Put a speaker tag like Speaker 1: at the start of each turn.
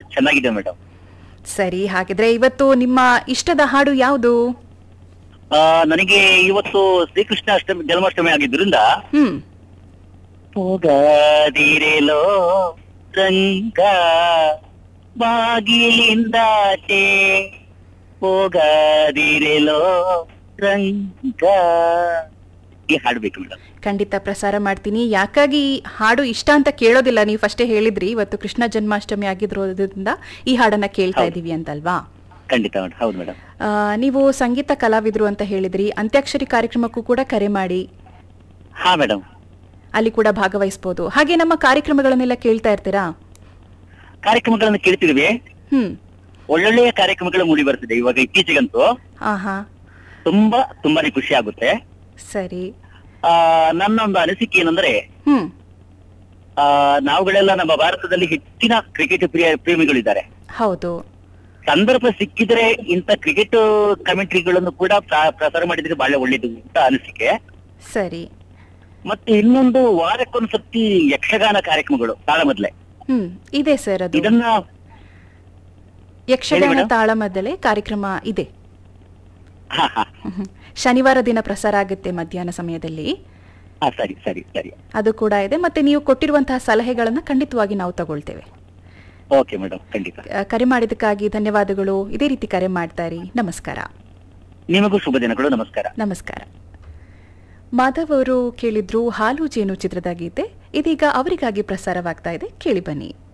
Speaker 1: ಚೆನ್ನಾಗಿದೆ ಮೇಡಮ್
Speaker 2: ಸರಿ ಹಾಗಿದ್ರೆ ಇವತ್ತು ನಿಮ್ಮ ಇಷ್ಟದ ಹಾಡು ಯಾವುದು
Speaker 1: ನನಗೆ ಇವತ್ತು ಶ್ರೀಕೃಷ್ಣ ಅಷ್ಟಮಿ ಜನ್ಮಾಷ್ಟಮಿ ಆಗಿದ್ರಿಂದ
Speaker 2: ಹ್ಮ್
Speaker 1: ಹೋಗದಿರೆಲೋ ರಂಗ ಬಾಗಿಲಿಂದಾಚೆ ಹೋಗದಿರೆಲೋ ರಂಗ ಈ ಹಾಡ್ಬೇಕು ಮೇಡಮ್
Speaker 2: ಖಂಡಿತ ಪ್ರಸಾರ ಮಾಡ್ತೀನಿ ಯಾಕಾಗಿ ಈ ಹಾಡು ಇಷ್ಟ ಅಂತ ಕೇಳೋದಿಲ್ಲ ನೀವು ಫಸ್ಟೇ ಹೇಳಿದ್ರಿ ಇವತ್ತು ಕೃಷ್ಣ ಜನ್ಮಾಷ್ಟಮಿ ಆಗಿರೋದ್ರಿಂದ ಈ ಹಾಡನ್ನ ಕೇಳ್ತಾ
Speaker 1: ಹೌದು.
Speaker 2: ಇದೀವಿ ಅಂತಲ್ವಾ
Speaker 1: ಖಂಡಿತ ಮೇಡಮ್ ಹೌದು ಮೇಡಮ್
Speaker 2: ಆ, ನೀವು ಸಂಗೀತ ಕಲಾವಿದ್ರು ಅಂತ ಹೇಳಿದ್ರಿ ಅಂತ್ಯಾಕ್ಷರಿ ಕಾರ್ಯಕ್ರಮಕ್ಕೂ ಕೂಡ ಕರೆ ಮಾಡಿ
Speaker 1: ಹಾ ಮೇಡಮ್
Speaker 2: ಅಲ್ಲಿ ಕೂಡ ಭಾಗವಹಿಸ್ಬೋದು ಹಾಗೆ ನಮ್ಮ ಕಾರ್ಯಕ್ರಮಗಳನ್ನೆಲ್ಲ ಕೇಳ್ತಾ ಇರ್ತೀರಾ
Speaker 1: ಕಾರ್ಯಕ್ರಮಗಳನ್ನು ಕೇಳ್ತಿದ್ವಿ
Speaker 2: ಹ್ಮ್
Speaker 1: ಒಳ್ಳೊಳ್ಳೆಯ ಕಾರ್ಯಕ್ರಮಗಳು ಮೂಡಿ ಬರ್ತಿದೆ ಇವಾಗ ಇತ್ತೀಚೆಗಂತೂ
Speaker 2: ಆಹಾ
Speaker 1: ತುಂಬಾ ತುಂಬಾನೇ ಖುಷಿ ಆಗುತ್ತೆ
Speaker 2: ಸರಿ
Speaker 1: ಆ ನನ್ನ ಒಂದು ಅನಿಸಿಕೆ ಏನಂದ್ರೆ
Speaker 2: ಹ್ಮ್
Speaker 1: ಆ ನಾವುಗಳೆಲ್ಲ ನಮ್ಮ ಭಾರತದಲ್ಲಿ ಹೆಚ್ಚಿನ ಕ್ರಿಕೆಟ್ ಪ್ರಿಯ ಪ್ರೇಮಿಗಳಿದ್ದಾರೆ
Speaker 2: ಹೌದು
Speaker 1: ಸಂದರ್ಭ ಸಿಕ್ಕಿದ್ರೆ ಇಂಥ ಕ್ರಿಕೆಟ್ ಕಮೆಂಟ್ರಿಗಳನ್ನು ಕೂಡ ಪ್ರ- ಪ್ರಸಾರ ಮಾಡಿದ್ರೆ ಬಹಳ ಒಳ್ಳೇದು ಅಂತ ಅನಿಸಿಕೆ
Speaker 2: ಸರಿ
Speaker 1: ಮತ್ತೆ ಇನ್ನೊಂದು ವಾರಕ್ಕೊಂದ್ಸತಿ ಯಕ್ಷಗಾನ ಕಾರ್ಯಕ್ರಮಗಳು ತಾಳ ಮೊದ್ಲೆ
Speaker 2: ಹ್ಮ್ ಇದೆ ಸರ್ ಅದು
Speaker 1: ಇದನ್ನ
Speaker 2: ಯಕ್ಷಗಾನ
Speaker 1: madam.
Speaker 2: ತಾಳಮದ್ದಲೆ ಕಾರ್ಯಕ್ರಮ ಇದೆ
Speaker 1: ಹಾ ಹಾ
Speaker 2: ಹ್ಮ್. ಶನಿವಾರ ದಿನ ಪ್ರಸಾರ ಆಗುತ್ತೆ ಮಧ್ಯಾಹ್ನ ಸಮಯದಲ್ಲಿ
Speaker 1: ಹಾ ಸರಿ ಸರಿ ಸರಿ
Speaker 2: ಅದು ಕೂಡ ಇದೆ ಮತ್ತೆ ನೀವು ಕೊಟ್ಟಿರುವಂತಹ ಸಲಹೆಗಳನ್ನ ಖಂಡಿತವಾಗಿ ನಾವು ತಗೊಳ್ತೇವೆ
Speaker 1: ಓಕೆ ಮೇಡಮ್ ಖಂಡಿತ
Speaker 2: ಆ, ಕರೆ ಮಾಡಿದ್ದಕ್ಕಾಗಿ ಧನ್ಯವಾದಗಳು ಇದೇ ರೀತಿ ಕರೆ ಮಾಡ್ತಾ ಇರಿ ನಮಸ್ಕಾರ
Speaker 1: ನಿಮಗೂ ಶುಭ ದಿನಗಳು ನಮಸ್ಕಾರ
Speaker 2: ನಮಸ್ಕಾರ ಮಾಧವ್ ಅವರು ಕೇಳಿದ್ರು ಹಾಲು ಜೇನು ಚಿತ್ರದ ಗೀತೆ ಇದೀಗ ಅವರಿಗಾಗಿ ಪ್ರಸಾರವಾಗ್ತಾ ಇದೆ ಕೇಳಿ ಬನ್ನಿ